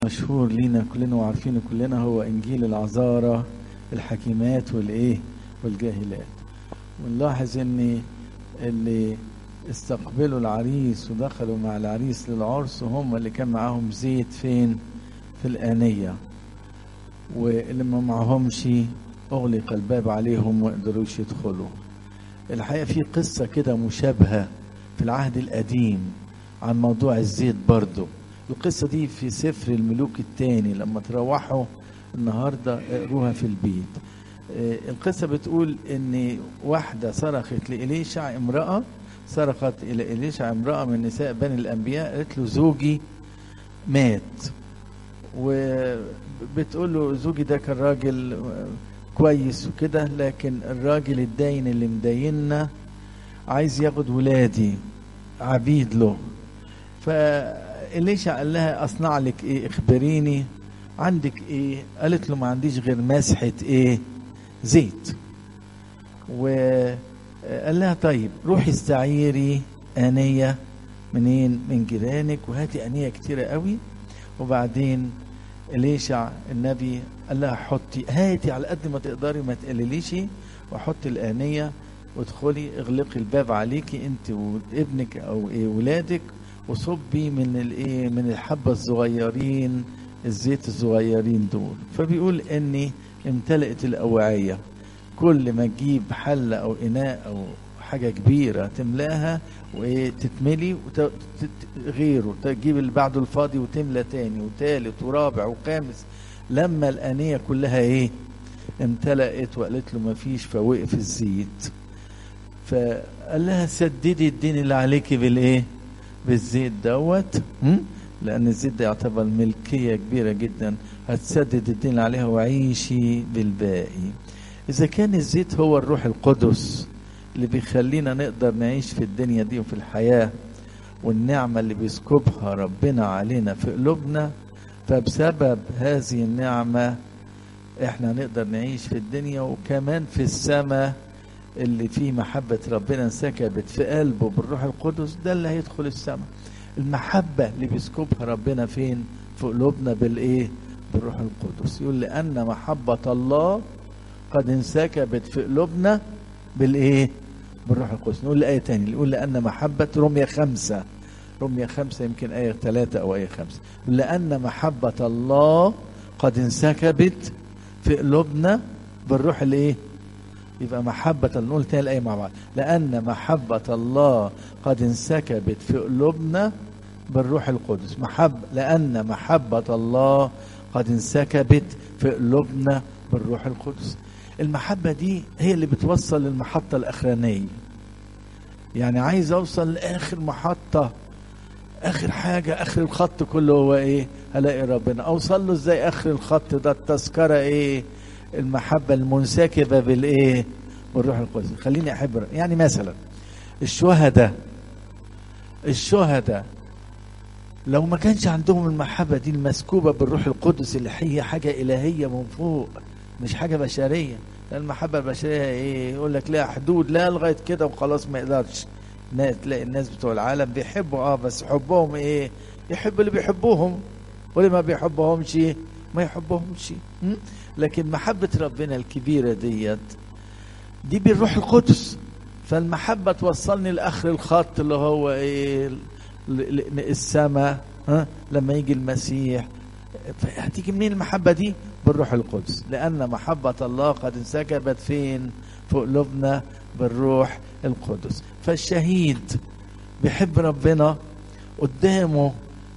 مشهور لينا كلنا وعارفينه كلنا هو انجيل العذارى الحكيمات والايه والجاهلات ونلاحظ ان اللي استقبلوا العريس ودخلوا مع العريس للعرس هم اللي كان معاهم زيت فين في الآنية واللي ما معهمش أغلق الباب عليهم وما قدروش يدخلوا الحقيقة في قصة كده مشابهة في العهد القديم عن موضوع الزيت برضه القصة دي في سفر الملوك الثاني لما تروحوا النهاردة اقروها في البيت القصة بتقول ان واحدة صرخت لإليشع امرأة صرخت إلى إليشع امرأة من نساء بني الأنبياء قالت له زوجي مات وبتقول له زوجي ده كان راجل كويس وكده لكن الراجل الداين اللي مدايننا عايز ياخد ولادي عبيد له فإليشع قال لها أصنع لك إيه اخبريني عندك إيه قالت له ما عنديش غير مسحة إيه زيت وقال لها طيب روحي استعيري آنية منين من جيرانك وهاتي آنية كتيرة قوي وبعدين إليشع النبي قال لها حطي هاتي على قد ما تقدري ما تقلليش وحطي الآنية وادخلي اغلقي الباب عليكي انت وابنك او ايه ولادك وصبي من الايه من الحبه الصغيرين الزيت الصغيرين دول فبيقول اني امتلأت الاوعيه كل ما تجيب حله او اناء او حاجه كبيره تملاها وتتملي غيره تجيب اللي بعده الفاضي وتملى تاني وتالت ورابع وخامس لما الانيه كلها ايه امتلأت وقالت له ما فيش فوقف الزيت فقال لها سددي الدين اللي عليكي بالايه بالزيت دوت لان الزيت ده يعتبر ملكيه كبيره جدا هتسدد الدين اللي عليها وعيشي بالباقي اذا كان الزيت هو الروح القدس اللي بيخلينا نقدر نعيش في الدنيا دي وفي الحياه والنعمه اللي بيسكبها ربنا علينا في قلوبنا فبسبب هذه النعمه احنا نقدر نعيش في الدنيا وكمان في السماء اللي فيه محبة ربنا انسكبت في قلبه بالروح القدس ده اللي هيدخل السماء المحبة اللي بيسكبها ربنا فين في قلوبنا بالايه بالروح القدس يقول لأن محبة الله قد انسكبت في قلوبنا بالايه بالروح القدس نقول الآية تاني يقول لأن محبة رمية خمسة رمية خمسة يمكن آية ثلاثة أو آية خمسة لأن محبة الله قد انسكبت في قلوبنا بالروح الايه يبقى محبة نقول تاني الآية مع بعض لأن محبة الله قد انسكبت في قلوبنا بالروح القدس محب لأن محبة الله قد انسكبت في قلوبنا بالروح القدس المحبة دي هي اللي بتوصل للمحطة الأخرانية يعني عايز أوصل لآخر محطة آخر حاجة آخر الخط كله هو إيه هلاقي ربنا أوصل له إزاي آخر الخط ده التذكرة إيه المحبة المنسكبة بالإيه؟ بالروح القدس خليني أحب يعني مثلا الشهداء الشهداء لو ما كانش عندهم المحبة دي المسكوبة بالروح القدس اللي هي حاجة إلهية من فوق مش حاجة بشرية لأن المحبة البشرية إيه يقول لك لها حدود لا لغاية كده وخلاص ما يقدرش تلاقي الناس بتوع العالم بيحبوا اه بس حبهم ايه يحب اللي بيحبوهم واللي ما بيحبهمش ما يحبهمش لكن محبة ربنا الكبيرة ديت دي بالروح القدس فالمحبة توصلني لآخر الخط اللي هو إيه السماء ها لما يجي المسيح هتيجي منين المحبة دي بالروح القدس لأن محبة الله قد انسكبت فين في قلوبنا بالروح القدس فالشهيد بيحب ربنا قدامه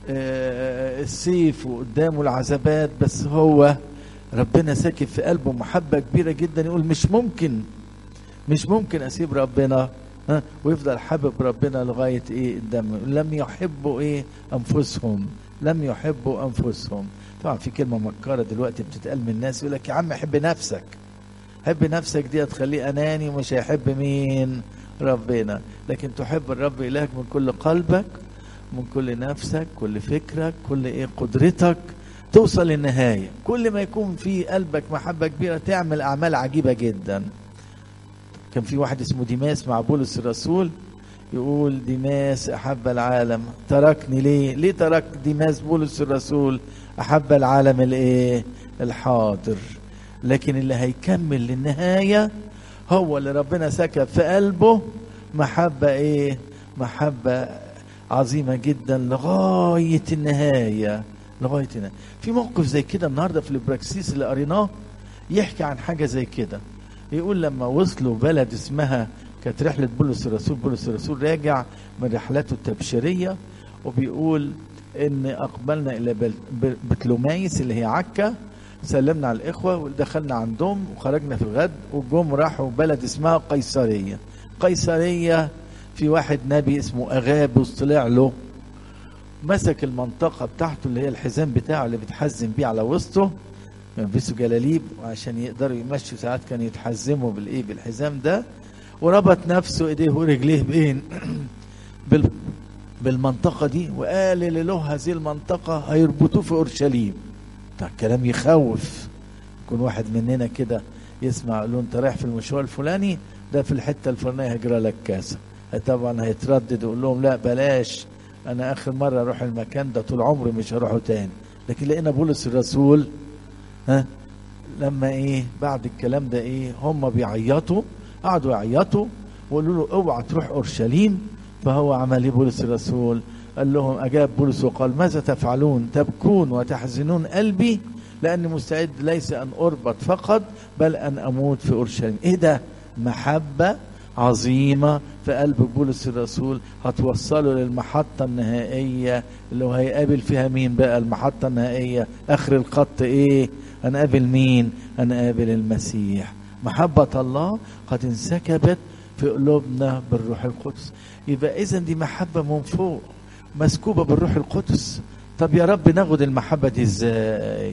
السيف وقدامه العذابات بس هو ربنا ساكب في قلبه محبة كبيرة جدا يقول مش ممكن مش ممكن أسيب ربنا ها ويفضل حابب ربنا لغاية إيه الدم لم يحبوا إيه أنفسهم لم يحبوا أنفسهم طبعا في كلمة مكارة دلوقتي بتتقال من الناس يقول لك يا عم حب نفسك حب نفسك دي هتخليه أناني ومش هيحب مين ربنا لكن تحب الرب إلهك من كل قلبك من كل نفسك كل فكرك كل إيه قدرتك توصل للنهاية كل ما يكون في قلبك محبة كبيرة تعمل أعمال عجيبة جدا كان في واحد اسمه ديماس مع بولس الرسول يقول ديماس أحب العالم تركني ليه ليه ترك ديماس بولس الرسول أحب العالم الإيه الحاضر لكن اللي هيكمل للنهاية هو اللي ربنا سكب في قلبه محبة إيه محبة عظيمة جدا لغاية النهاية لغاية النهاية في موقف زي كده النهاردة في البراكسيس اللي قريناه يحكي عن حاجة زي كده يقول لما وصلوا بلد اسمها كانت رحلة بولس الرسول بولس الرسول راجع من رحلاته التبشيرية وبيقول ان اقبلنا الى بتلومايس اللي هي عكا سلمنا على الاخوة ودخلنا عندهم وخرجنا في الغد وجم راحوا بلد اسمها قيصرية قيصرية في واحد نبي اسمه اغابوس طلع له مسك المنطقة بتاعته اللي هي الحزام بتاعه اللي بيتحزم بيه على وسطه يلبسوا جلاليب وعشان يقدروا يمشوا ساعات كانوا يتحزموا بالايه بالحزام ده وربط نفسه ايديه ورجليه باين بال بالمنطقه دي وقال اللي له هذه المنطقه هيربطوه في اورشليم ده كلام يخوف يكون واحد مننا كده يسمع له انت رايح في المشوار الفلاني ده في الحته الفلانيه هيجرى لك كاسه طبعا هيتردد ويقول لهم لا بلاش انا اخر مره اروح المكان ده طول عمري مش هروحه تاني لكن لقينا بولس الرسول ها لما ايه بعد الكلام ده ايه هم بيعيطوا قعدوا يعيطوا وقالوا له اوعى تروح اورشليم فهو عمل ايه بولس الرسول قال لهم اجاب بولس وقال ماذا تفعلون تبكون وتحزنون قلبي لاني مستعد ليس ان اربط فقط بل ان اموت في اورشليم ايه ده محبه عظيمه في قلب بولس الرسول هتوصله للمحطه النهائيه اللي هو هيقابل فيها مين بقى المحطه النهائيه اخر الخط ايه هنقابل مين هنقابل المسيح محبة الله قد انسكبت في قلوبنا بالروح القدس يبقى إذا دي محبة من فوق مسكوبة بالروح القدس طب يا رب ناخد المحبة دي ازاي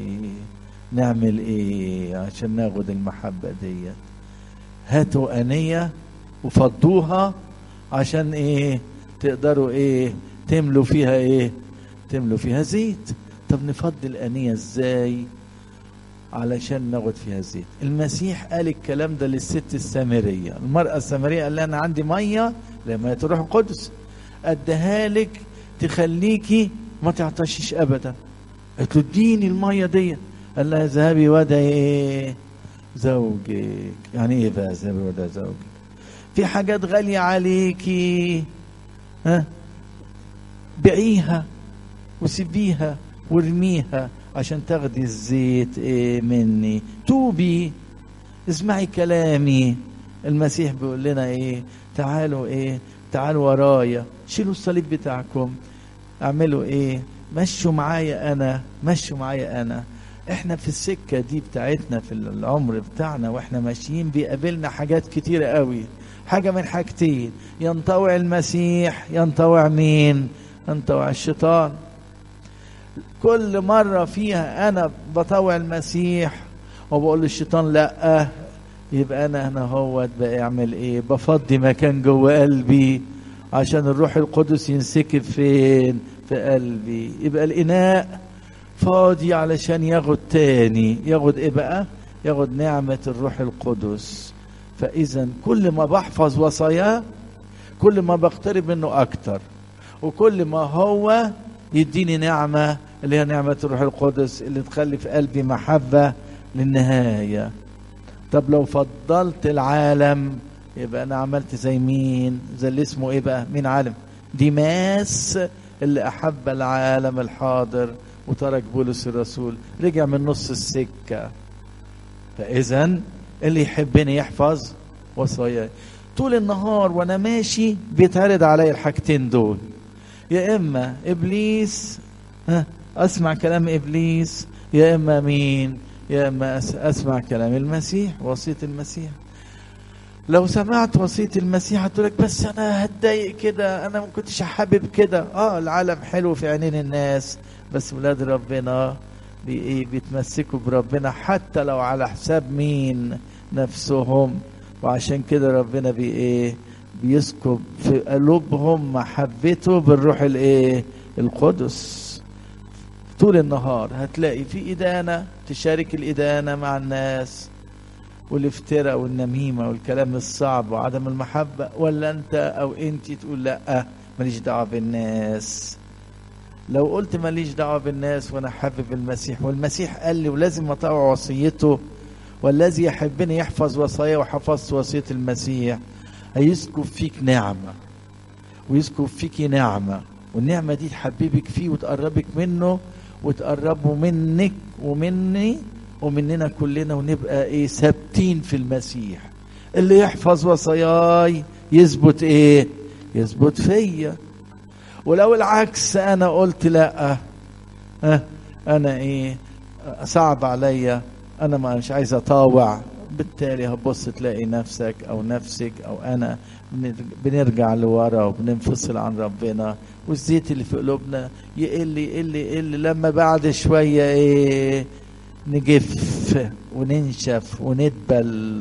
نعمل ايه عشان ناخد المحبة ديت هاتوا أنية وفضوها عشان ايه تقدروا ايه تملوا فيها ايه تملوا فيها زيت طب نفضي الأنية ازاي علشان ناخد فيها زيت المسيح قال الكلام ده للست السامرية المرأة السامرية قال لها أنا عندي مية لما تروح القدس أديها لك تخليكي ما تعطشيش أبدا قالت له اديني المية دي قال لها اذهبي ودعي ايه زوجك يعني ايه بقى اذهبي ودعي زوجك في حاجات غالية عليكي ها بيعيها وسيبيها وارميها عشان تاخدي الزيت ايه مني توبي اسمعي كلامي المسيح بيقول لنا ايه تعالوا ايه تعالوا ورايا شيلوا الصليب بتاعكم اعملوا ايه مشوا معايا انا مشوا معايا انا احنا في السكة دي بتاعتنا في العمر بتاعنا واحنا ماشيين بيقابلنا حاجات كتيرة قوي حاجة من حاجتين ينطوع المسيح ينطوع مين ينطوع الشيطان كل مرة فيها أنا بطوع المسيح وبقول للشيطان لأ يبقى أنا هنا هو بعمل إيه بفضي مكان جوه قلبي عشان الروح القدس ينسكب فين في قلبي يبقى الإناء فاضي علشان ياخد تاني ياخد إيه بقى ياخد نعمة الروح القدس فإذا كل ما بحفظ وصاياه كل ما بقترب منه أكتر وكل ما هو يديني نعمة اللي هي نعمة الروح القدس اللي تخلي في قلبي محبة للنهاية طب لو فضلت العالم يبقى أنا عملت زي مين زي اللي اسمه إيه بقى مين عالم ديماس اللي أحب العالم الحاضر وترك بولس الرسول رجع من نص السكة فإذا اللي يحبني يحفظ وصاياي طول النهار وأنا ماشي بيتعرض علي الحاجتين دول يا إما إبليس ها اسمع كلام ابليس يا اما مين يا اما اسمع كلام المسيح وصيه المسيح لو سمعت وصيه المسيح هتقول لك بس انا هتضايق كده انا ما كنتش حابب كده اه العالم حلو في عينين الناس بس ولاد ربنا بي ايه بيتمسكوا بربنا حتى لو على حساب مين نفسهم وعشان كده ربنا بي ايه بيسكب في قلوبهم محبته بالروح الايه القدس طول النهار هتلاقي في إدانة تشارك الإدانة مع الناس والافتراء والنميمة والكلام الصعب وعدم المحبة ولا انت او انت تقول لا ماليش دعوة بالناس لو قلت ماليش دعوة بالناس وانا حابب المسيح والمسيح قال لي ولازم اطاوع وصيته والذي يحبني يحفظ وصايا وحفظت وصية المسيح هيسكب فيك نعمة ويسكب فيك نعمة والنعمة دي تحببك فيه وتقربك منه وتقربه منك ومني ومننا كلنا ونبقى ايه ثابتين في المسيح اللي يحفظ وصاياي يثبت ايه يثبت فيا ولو العكس انا قلت لا ها انا ايه صعب عليا انا مش عايز اطاوع بالتالي هتبص تلاقي نفسك او نفسك او انا بنرجع لورا وبننفصل عن ربنا والزيت اللي في قلوبنا يقل يقل يقل لما بعد شويه ايه نجف وننشف وندبل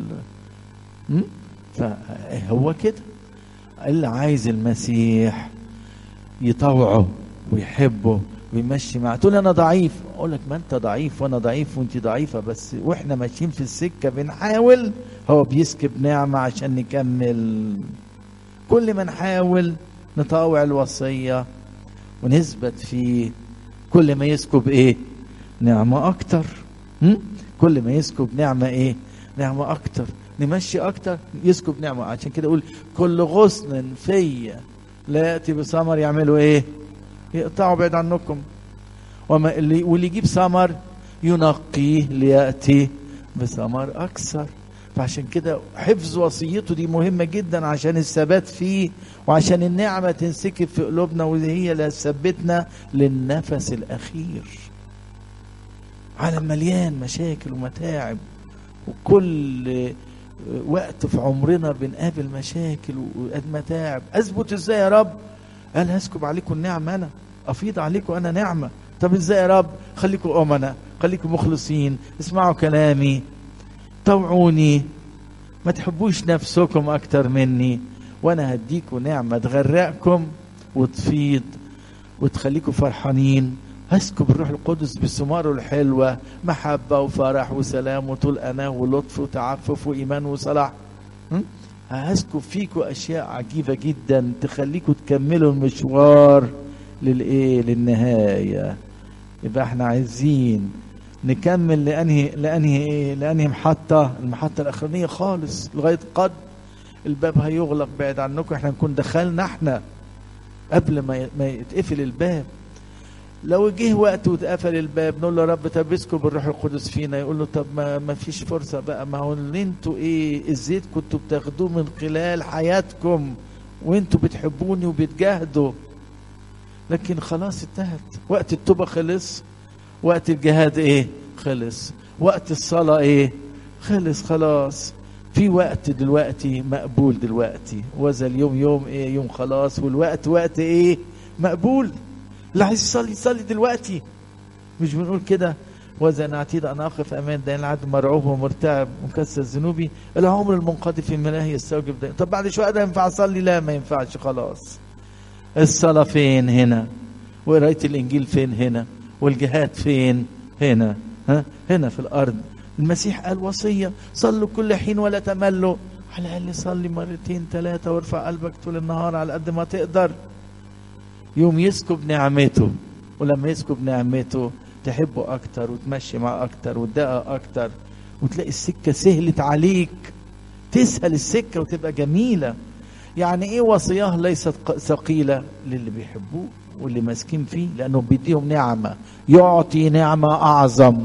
فهو كده اللي عايز المسيح يطوعه ويحبه ويمشي معاه تقول انا ضعيف اقول لك ما انت ضعيف وانا ضعيف وانت ضعيفه بس واحنا ماشيين في السكه بنحاول هو بيسكب نعمه عشان نكمل كل ما نحاول نطاوع الوصيه ونثبت فيه كل ما يسكب ايه نعمه اكتر م? كل ما يسكب نعمه ايه نعمه اكتر نمشي اكتر يسكب نعمه عشان كده اقول كل غصن فيا لا ياتي بثمر يعملوا ايه يقطعوا بعيد عنكم وما اللي واللي يجيب ثمر ينقيه لياتي بثمر اكثر فعشان كده حفظ وصيته دي مهمة جدا عشان الثبات فيه وعشان النعمة تنسكب في قلوبنا وهي اللي هتثبتنا للنفس الأخير عالم مليان مشاكل ومتاعب وكل وقت في عمرنا بنقابل مشاكل ومتاعب اثبت ازاي يا رب قال هسكب عليكم النعمه انا افيض عليكم انا نعمه طب ازاي يا رب خليكم امنا خليكم مخلصين اسمعوا كلامي طوعوني ما تحبوش نفسكم اكتر مني وانا هديكم نعمه تغرقكم وتفيض وتخليكم فرحانين هسكب الروح القدس بثماره الحلوة محبة وفرح وسلام وطول أناه ولطف وتعفف وإيمان وصلاح هسكب فيكم أشياء عجيبة جدا تخليكم تكملوا المشوار للإيه للنهاية يبقى احنا عايزين نكمل لأنهي لأنهي إيه لأنهي محطة المحطة الأخرانية خالص لغاية قد الباب هيغلق بعد عنكم احنا نكون دخلنا احنا قبل ما ما يتقفل الباب لو جه وقت واتقفل الباب نقول له يا رب طب اسكب الروح القدس فينا يقول له طب ما, ما فيش فرصه بقى ما هو اللي انتوا ايه الزيت كنتوا بتاخدوه من خلال حياتكم وانتوا بتحبوني وبتجاهدوا لكن خلاص انتهت وقت التوبه خلص وقت الجهاد ايه خلص وقت الصلاه ايه خلص خلاص في وقت دلوقتي مقبول دلوقتي وذا اليوم يوم ايه يوم خلاص والوقت وقت ايه مقبول اللي عايز يصلي يصلي دلوقتي مش بنقول كده وإذا نعتيد أن أقف أمام دين العدل مرعوب ومرتعب ومكسر ذنوبي العمر المنقضي في الملاهي يستوجب ده طب بعد شوية ده ينفع أصلي لا ما ينفعش خلاص الصلاة فين هنا وقراية الإنجيل فين هنا والجهاد فين هنا ها هنا في الأرض المسيح قال وصية صلوا كل حين ولا تملوا على الأقل صلي مرتين ثلاثة وارفع قلبك طول النهار على قد ما تقدر يوم يسكب نعمته ولما يسكب نعمته تحبه اكتر وتمشي معاه اكتر وتدقق اكتر وتلاقي السكه سهلت عليك تسهل السكه وتبقى جميله يعني ايه وصياه ليست ثقيله للي بيحبوه واللي ماسكين فيه لانه بيديهم نعمه يعطي نعمه اعظم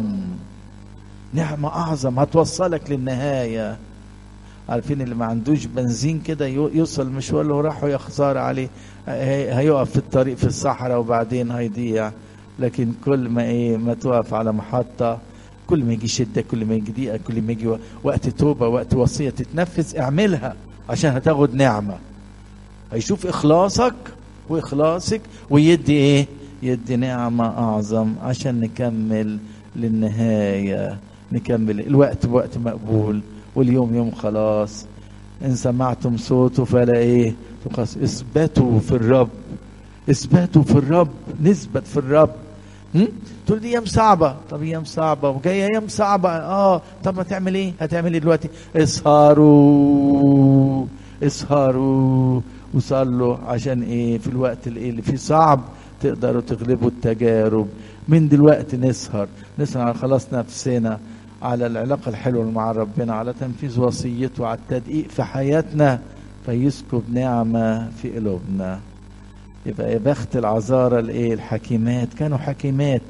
نعمه اعظم هتوصلك للنهايه عارفين اللي ما عندوش بنزين كده يوصل المشوار اللي هو راحه يا خساره عليه هيقف في الطريق في الصحراء وبعدين هيضيع لكن كل ما ايه ما تقف على محطه كل ما يجي شده كل ما يجي ضيقه كل ما يجي وقت توبه وقت وصيه تتنفذ اعملها عشان هتاخد نعمه هيشوف اخلاصك واخلاصك ويدي ايه يدي نعمه اعظم عشان نكمل للنهايه نكمل الوقت وقت مقبول واليوم يوم خلاص ان سمعتم صوته فلا ايه تقص اثبتوا في الرب اثبتوا في الرب نثبت في الرب هم؟ تقول دي ايام صعبه طب ايام صعبه وجايه ايام صعبه اه طب هتعمل ايه هتعمل ايه دلوقتي اسهروا اسهروا وصلوا عشان ايه في الوقت الايه اللي فيه صعب تقدروا تغلبوا التجارب من دلوقتي نسهر نسهر على خلاص نفسنا على العلاقة الحلوة مع ربنا على تنفيذ وصيته على التدقيق في حياتنا فيسكب نعمة في قلوبنا يبقى يا بخت العذارى الايه الحكيمات كانوا حكيمات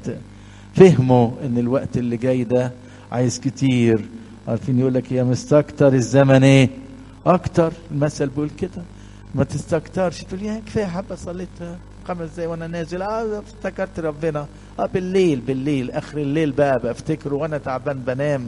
فهموا ان الوقت اللي جاي ده عايز كتير عارفين يقول لك يا مستكتر الزمن ايه اكتر المثل بيقول كده ما تستكترش تقول يا كفايه حبه صليت خمس دقايق وانا نازل اه افتكرت ربنا اه بالليل بالليل اخر الليل بقى بفتكره وانا تعبان بنام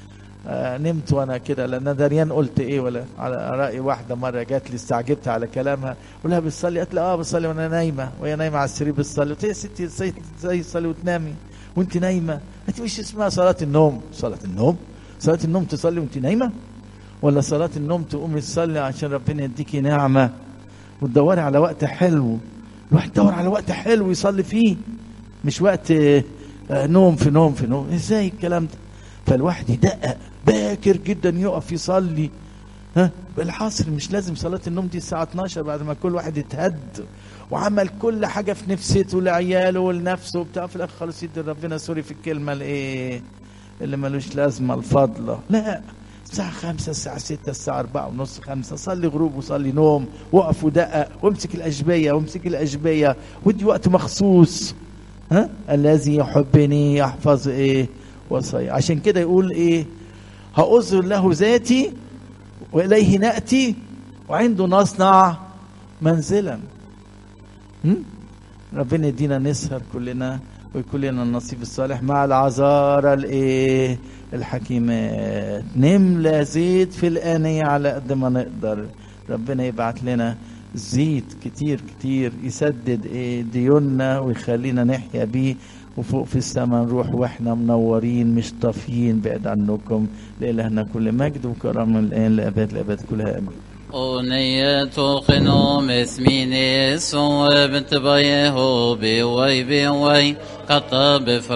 آه نمت وانا كده لان دريان قلت ايه ولا على راي واحده مره جات لي استعجبت على كلامها قول لها بتصلي قالت لي اه بصلي وانا نايمه وهي نايمه على السرير بتصلي قلت لها يا ستي ازاي ازاي تصلي وتنامي وانت نايمه قالت مش اسمها صلاه النوم صلاه النوم صلاه النوم تصلي وانت نايمه ولا صلاه النوم تقومي تصلي عشان ربنا يديكي نعمه وتدوري على وقت حلو الواحد يدور على وقت حلو يصلي فيه مش وقت نوم في نوم في نوم ازاي الكلام ده فالواحد يدقق باكر جدا يقف يصلي ها بالحصر مش لازم صلاة النوم دي الساعة 12 بعد ما كل واحد اتهد وعمل كل حاجة في نفسيته لعياله ولنفسه وبتاع في الآخر خلاص يدي ربنا سوري في الكلمة الإيه اللي ملوش لازمة الفضلة لا الساعة خمسة الساعة ستة الساعة أربعة ونص خمسة صلي غروب وصلي نوم وقف ودقق وامسك الأشبية وامسك الأشبية ودي وقت مخصوص ها الذي يحبني يحفظ ايه وصايا عشان كده يقول ايه هأظهر له ذاتي وإليه نأتي وعنده نصنع منزلا هم؟ ربنا يدينا نسهر كلنا ويكون لنا النصيب الصالح مع العذارى الايه الحكيمات نملى زيت في الآنية على قد ما نقدر ربنا يبعت لنا زيت كتير كتير يسدد ايه ديوننا ويخلينا نحيا بيه وفوق في السماء نروح واحنا منورين مش طافيين بعد عنكم لإلهنا كل مجد وكرم من الآن لأبد الأبد كلها أمين أغنية خنوم اسميني سو بنت بيه بي وي بي وي قطب